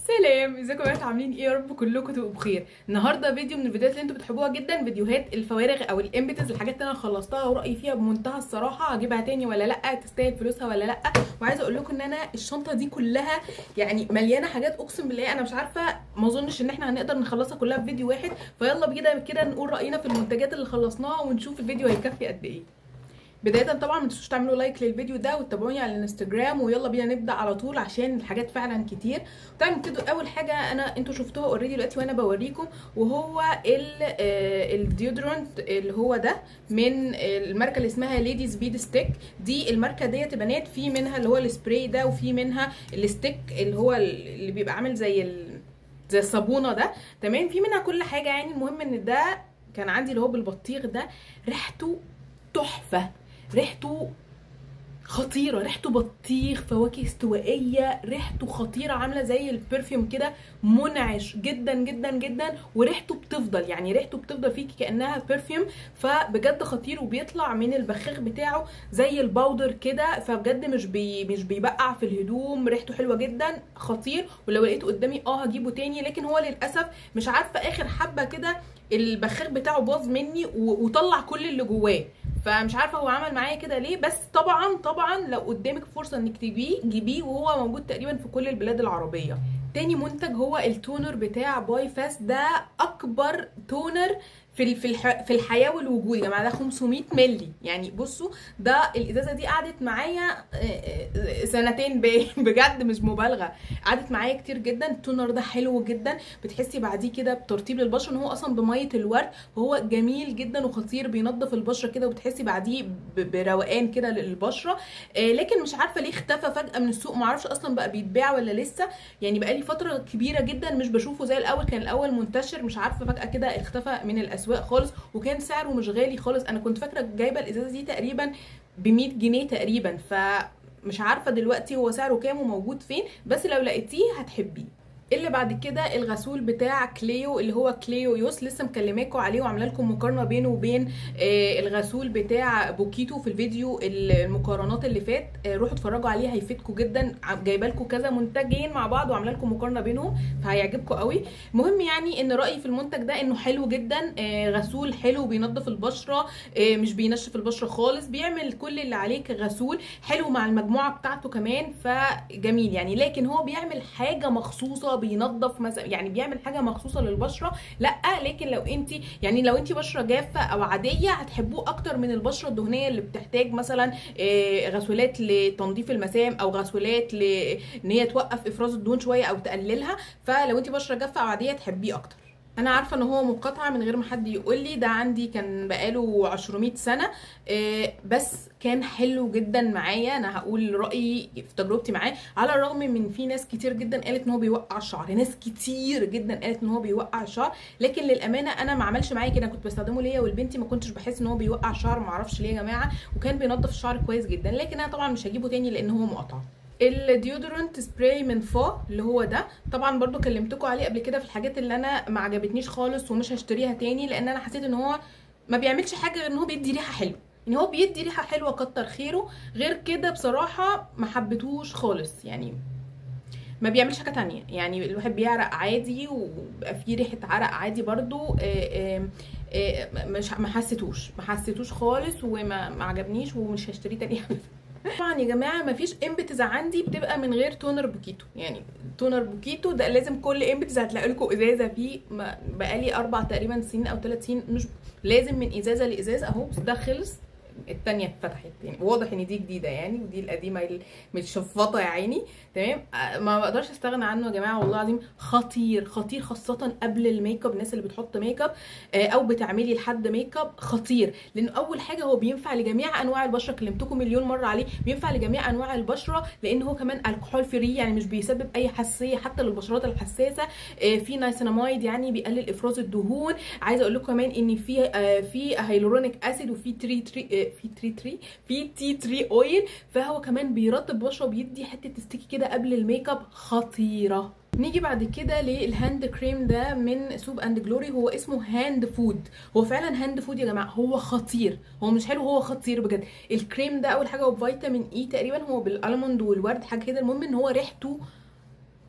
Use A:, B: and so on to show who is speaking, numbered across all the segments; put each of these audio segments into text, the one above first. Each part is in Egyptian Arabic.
A: سلام ازيكم يا بنات عاملين ايه يا رب كلكم تبقوا بخير النهارده فيديو من الفيديوهات اللي انتوا بتحبوها جدا فيديوهات الفوارغ او الامبتز الحاجات اللي انا خلصتها ورايي فيها بمنتهى الصراحه هجيبها تاني ولا لا تستاهل فلوسها ولا لا وعايزه اقول لكم ان انا الشنطه دي كلها يعني مليانه حاجات اقسم بالله انا مش عارفه ما اظنش ان احنا هنقدر نخلصها كلها في فيديو واحد فيلا كده كده نقول راينا في المنتجات اللي خلصناها ونشوف الفيديو هيكفي قد ايه بدايه طبعا ما تنسوش تعملوا لايك للفيديو ده وتتابعوني على الانستجرام ويلا بينا نبدا على طول عشان الحاجات فعلا كتير طبعا نبتدوا اول حاجه انا انتوا شفتوها اوريدي دلوقتي وانا بوريكم وهو الديودرنت اللي هو ده من الماركه اللي اسمها ليدي سبيد ستيك دي الماركه ديت بنات في منها اللي هو السبراي ده وفي منها الستيك اللي هو اللي بيبقى عامل زي ال... زي الصابونه ده تمام في منها كل حاجه يعني المهم ان ده كان عندي اللي هو بالبطيخ ده ريحته تحفه ريحته خطيرة ريحته بطيخ فواكه استوائية ريحته خطيرة عاملة زي البرفيوم كده منعش جدا جدا جدا وريحته بتفضل يعني ريحته بتفضل فيكي كأنها برفيوم فبجد خطير وبيطلع من البخاخ بتاعه زي الباودر كده فبجد مش بي مش بيبقع في الهدوم ريحته حلوة جدا خطير ولو لقيته قدامي اه هجيبه تاني لكن هو للأسف مش عارفة اخر حبة كده البخاخ بتاعه باظ مني وطلع كل اللي جواه فمش عارفه هو عمل معايا كده ليه بس طبعا طبعا لو قدامك فرصه انك تجيبيه جيبيه وهو موجود تقريبا في كل البلاد العربيه تاني منتج هو التونر بتاع باي فاست ده اكبر تونر في في في الحياه والوجود يا جماعه ده 500 مللي يعني بصوا ده الازازه دي قعدت معايا سنتين بجد مش مبالغه قعدت معايا كتير جدا التونر ده حلو جدا بتحسي بعديه كده بترطيب للبشره ان هو اصلا بميه الورد وهو جميل جدا وخطير بينظف البشره كده وبتحسي بعديه بروقان كده للبشره لكن مش عارفه ليه اختفى فجاه من السوق معرفش اصلا بقى بيتباع ولا لسه يعني بقالي فتره كبيره جدا مش بشوفه زي الاول كان الاول منتشر مش عارفه فجاه كده اختفى من الاسواق خالص وكان سعره مش غالي خالص انا كنت فاكره جايبه الازازه دي تقريبا ب 100 جنيه تقريبا فمش عارفه دلوقتي هو سعره كام وموجود فين بس لو لقيتيه هتحبيه اللي بعد كده الغسول بتاع كليو اللي هو كليو يوس لسه مكلماكم عليه وعامله لكم مقارنه بينه وبين آه الغسول بتاع بوكيتو في الفيديو المقارنات اللي فات آه روحوا اتفرجوا عليه هيفيدكم جدا جايبه لكم كذا منتجين مع بعض وعامله لكم مقارنه بينهم فهيعجبكم قوي المهم يعني ان رايي في المنتج ده انه حلو جدا آه غسول حلو بينظف البشره مش بينشف البشره خالص بيعمل كل اللي عليه كغسول حلو مع المجموعه بتاعته كمان فجميل يعني لكن هو بيعمل حاجه مخصوصه بينظف مثلا يعني بيعمل حاجه مخصوصه للبشره لا لكن لو انت يعني لو انت بشره جافه او عاديه هتحبوه اكتر من البشره الدهنيه اللي بتحتاج مثلا غسولات لتنظيف المسام او غسولات لان هي توقف افراز الدهون شويه او تقللها فلو انت بشره جافه او عاديه تحبيه اكتر انا عارفه ان هو مقاطعه من غير ما حد يقول لي ده عندي كان بقاله 200 سنه بس كان حلو جدا معايا انا هقول رايي في تجربتي معاه على الرغم من في ناس كتير جدا قالت ان هو بيوقع الشعر ناس كتير جدا قالت ان هو بيوقع الشعر لكن للامانه انا ما عملش معايا كده كنت بستخدمه ليا ولبنتي ما كنتش بحس ان هو بيوقع الشعر ما اعرفش ليه يا جماعه وكان بينظف الشعر كويس جدا لكن انا طبعا مش هجيبه تاني لان هو مقطع الديودرنت سبراي من فا اللي هو ده طبعا برضو كلمتكم عليه قبل كده في الحاجات اللي انا ما عجبتنيش خالص ومش هشتريها تاني لان انا حسيت ان هو ما بيعملش حاجه غير ان هو بيدي ريحه حلوه يعني هو بيدي ريحه حلوه كتر خيره غير كده بصراحه ما حبيتهوش خالص يعني ما بيعملش حاجه تانية يعني الواحد بيعرق عادي وبقى فيه ريحه عرق عادي برضو آآ آآ مش ما حسيتوش ما حسيتوش خالص وما ما عجبنيش ومش هشتريه تاني طبعا يا جماعه مفيش امبتز عندي بتبقى من غير تونر بوكيتو يعني تونر بوكيتو ده لازم كل امبتز هتلاقي لكم ازازه فيه بقالي اربع تقريبا سنين او ثلاث سنين مش لازم من ازازه لازازه اهو ده خلص التانية اتفتحت يعني واضح ان دي جديدة يعني ودي القديمة متشفطة يا عيني تمام ما بقدرش استغنى عنه يا جماعة والله العظيم خطير خطير خاصة قبل الميك اب الناس اللي بتحط ميك اب او بتعملي لحد ميك اب خطير لان اول حاجة هو بينفع لجميع انواع البشرة كلمتكم مليون مرة عليه بينفع لجميع انواع البشرة لان هو كمان الكحول فري يعني مش بيسبب اي حساسية حتى للبشرات الحساسة في نايسينامايد يعني بيقلل افراز الدهون عايزة اقول لكم كمان ان في في هيلورونيك اسيد وفي تري تري في تري تري في تي تري اويل فهو كمان بيرطب بشره وبيدي حته تستيكي كده قبل الميك اب خطيره نيجي بعد كده للهاند كريم ده من سوب اند جلوري هو اسمه هاند فود هو فعلا هاند فود يا جماعه هو خطير هو مش حلو هو خطير بجد الكريم ده اول حاجه هو بفيتامين اي تقريبا هو بالالموند والورد حاجه كده المهم ان هو ريحته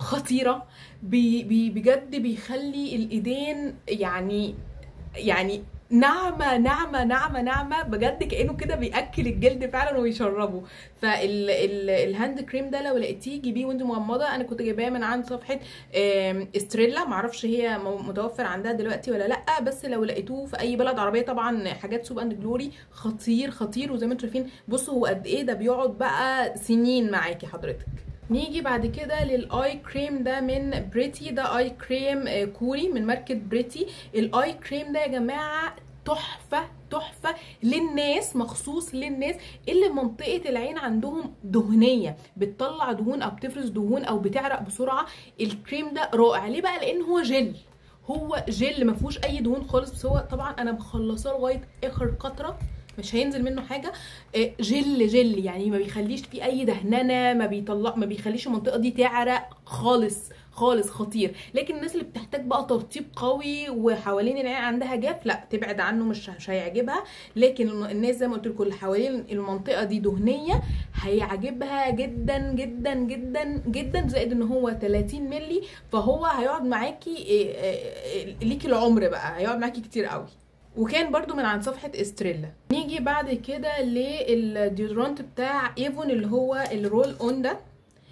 A: خطيره بي بي بجد بيخلي الايدين يعني يعني ناعمه ناعمه ناعمه ناعمه بجد كانه كده بياكل الجلد فعلا ويشربه فالهاند كريم ده لو لقيتيه جيبيه وانت مغمضه انا كنت جايباه من عند صفحه آم، استريلا معرفش هي م- متوفر عندها دلوقتي ولا لا بس لو لقيتوه في اي بلد عربيه طبعا حاجات سوب اند جلوري خطير خطير وزي ما انتم شايفين بصوا هو قد ايه ده بيقعد بقى سنين معاكي حضرتك نيجي بعد كده للاي كريم ده من بريتي ده اي كريم آه، كوري من ماركه بريتي الاي كريم ده يا جماعه تحفه تحفه للناس مخصوص للناس اللي منطقه العين عندهم دهنيه بتطلع دهون او بتفرز دهون او بتعرق بسرعه الكريم ده رائع ليه بقى لان هو جل هو جل ما فيهوش اي دهون خالص بس هو طبعا انا مخلصاه لغايه اخر قطره مش هينزل منه حاجه آه، جل جل يعني ما بيخليش فيه اي دهننه ما بيطلع ما بيخليش المنطقه دي تعرق خالص خالص خطير لكن الناس اللي بتحتاج بقى ترطيب قوي وحوالين العين عندها جاف لا تبعد عنه مش مش هيعجبها لكن الم- الناس زي ما قلت لكم اللي حوالين المنطقه دي دهنيه هيعجبها جدا جدا جدا جدا زائد ان هو 30 مللي فهو هيقعد معاكي إيه، إيه، ليكي العمر بقى هيقعد معاكي كتير قوي وكان برضو من عند صفحة استريلا نيجي بعد كده للديودرانت بتاع ايفون اللي هو الرول اون ده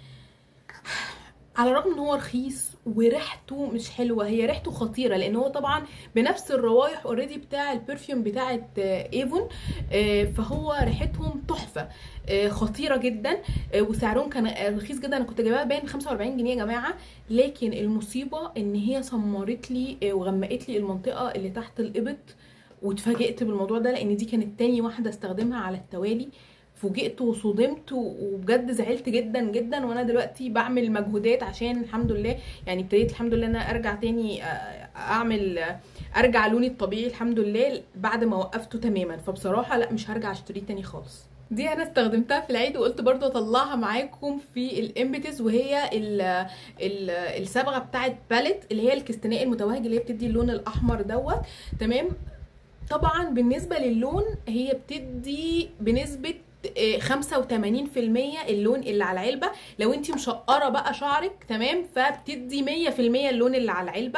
A: على الرغم ان هو رخيص وريحته مش حلوه هي ريحته خطيره لان هو طبعا بنفس الروايح اوريدي بتاع البرفيوم بتاعه آه، ايفون آه، فهو ريحتهم تحفه آه، خطيره جدا آه، وسعرهم كان آه، رخيص جدا انا كنت جايباها باين 45 جنيه يا جماعه لكن المصيبه ان هي سمرت لي آه، وغمقت لي المنطقه اللي تحت الابط واتفاجئت بالموضوع ده لان دي كانت تاني واحده استخدمها على التوالي فوجئت وصدمت وبجد زعلت جدا جدا وانا دلوقتي بعمل مجهودات عشان الحمد لله يعني ابتديت الحمد لله ان انا ارجع تاني آه، اعمل آه، ارجع لوني الطبيعي الحمد لله بعد ما وقفته تماما فبصراحه لا مش هرجع اشتريه تاني خالص دي انا استخدمتها في العيد وقلت برضو اطلعها معاكم في الامبتس وهي ال ال الصبغه بتاعت باليت اللي هي الكستناء المتوهج اللي هي بتدي اللون الاحمر دوت تمام طبعا بالنسبه للون هي بتدي بنسبه آه، 85% اللون اللي على العلبه لو انت مشقره بقى شعرك تمام فبتدي 100% اللون اللي على العلبه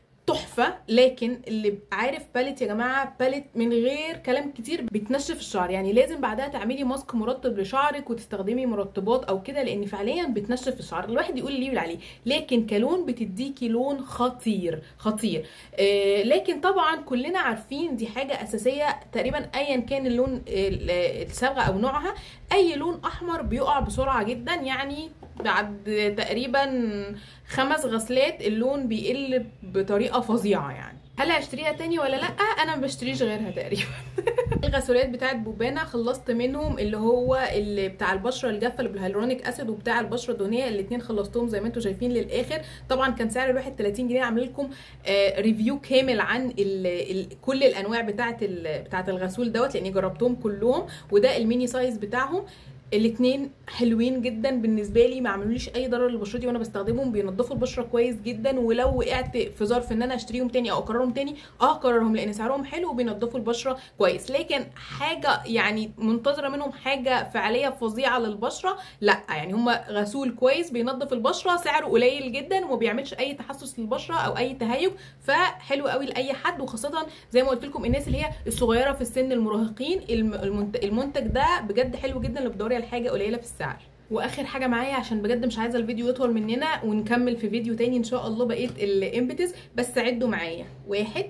A: تحفه لكن اللي عارف باليت يا جماعه باليت من غير كلام كتير بتنشف الشعر يعني لازم بعدها تعملي ماسك مرطب لشعرك وتستخدمي مرطبات او كده لان فعليا بتنشف الشعر الواحد يقول اللي يقول عليه لكن كلون بتديكي لون خطير خطير آه لكن طبعا كلنا عارفين دي حاجه اساسيه تقريبا ايا كان اللون ال- الصبغه او نوعها اي لون احمر بيقع بسرعه جدا يعني بعد تقريبا خمس غسلات اللون بيقل بطريقه فظيعه يعني هل هشتريها تاني ولا لا انا ما بشتريش غيرها تقريبا الغسولات بتاعت بوبانا خلصت منهم اللي هو اللي بتاع البشره الجافه اللي بالهيلورونيك اسيد وبتاع البشره الدهنيه الاثنين خلصتهم زي ما انتم شايفين للاخر طبعا كان سعر الواحد 30 جنيه عامل لكم آه ريفيو كامل عن ال ال كل الانواع بتاعت ال بتاعت الغسول دوت لاني جربتهم كلهم وده الميني سايز بتاعهم الاتنين حلوين جدا بالنسبه لي ما عملوليش اي ضرر لبشرتي وانا بستخدمهم بينضفوا البشره كويس جدا ولو وقعت في ظرف ان انا اشتريهم تاني او اكررهم تاني اه اكررهم لان سعرهم حلو وبينضفوا البشره كويس لكن حاجه يعني منتظره منهم حاجه فعاليه فظيعه للبشره لا يعني هم غسول كويس بينضف البشره سعره قليل جدا وما بيعملش اي تحسس للبشره او اي تهيج فحلو قوي لاي حد وخاصه زي ما قلت لكم الناس اللي هي الصغيره في السن المراهقين الم- المنت- المنتج ده بجد حلو جدا لو بتدوري على حاجه قليله في السعر واخر حاجه معايا عشان بجد مش عايزه الفيديو يطول مننا ونكمل في فيديو تاني ان شاء الله بقيه الامبتس بس عدوا معايا واحد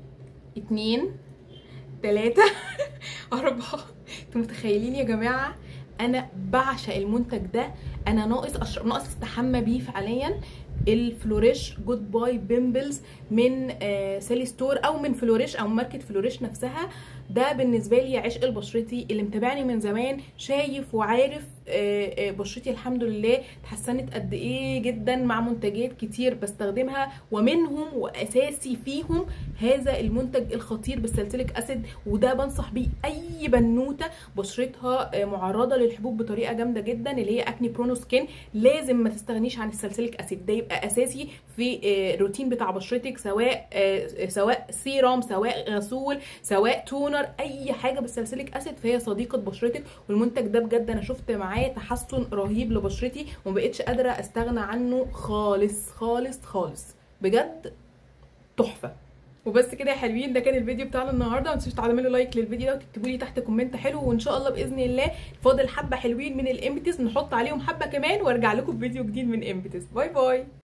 A: اتنين تلاتة أربعة انتوا متخيلين يا جماعة أنا بعشق المنتج ده أنا ناقص أشرب ناقص أستحمى بيه فعليا الفلوريش جود باي بيمبلز من آه سالي ستور او من فلوريش او ماركه فلوريش نفسها ده بالنسبه لي عشق لبشرتي اللي متابعني من زمان شايف وعارف آه، آه، بشرتي الحمد لله اتحسنت قد ايه جدا مع منتجات كتير بستخدمها ومنهم واساسي فيهم هذا المنتج الخطير بالسلسليك اسيد وده بنصح بيه اي بنوته بشرتها آه، معرضه للحبوب بطريقه جامده جدا اللي هي اكني برونو سكين لازم ما تستغنيش عن السلسليك اسيد ده يبقى اساسي في آه، الروتين بتاع بشرتك سواء آه، سواء سيرام سواء غسول سواء تونر اي حاجه بالسلسليك اسيد فهي صديقه بشرتك والمنتج ده بجد انا شفت معاه معايا تحسن رهيب لبشرتي ومبقتش قادره استغنى عنه خالص خالص خالص بجد تحفه وبس كده يا حلوين ده كان الفيديو بتاعنا النهارده ما تنسوش تعملوا لايك للفيديو ده وتكتبوا لي تحت كومنت حلو وان شاء الله باذن الله فاضل حبه حلوين من الامبتس نحط عليهم حبه كمان وارجع لكم بفيديو جديد من امبتس باي باي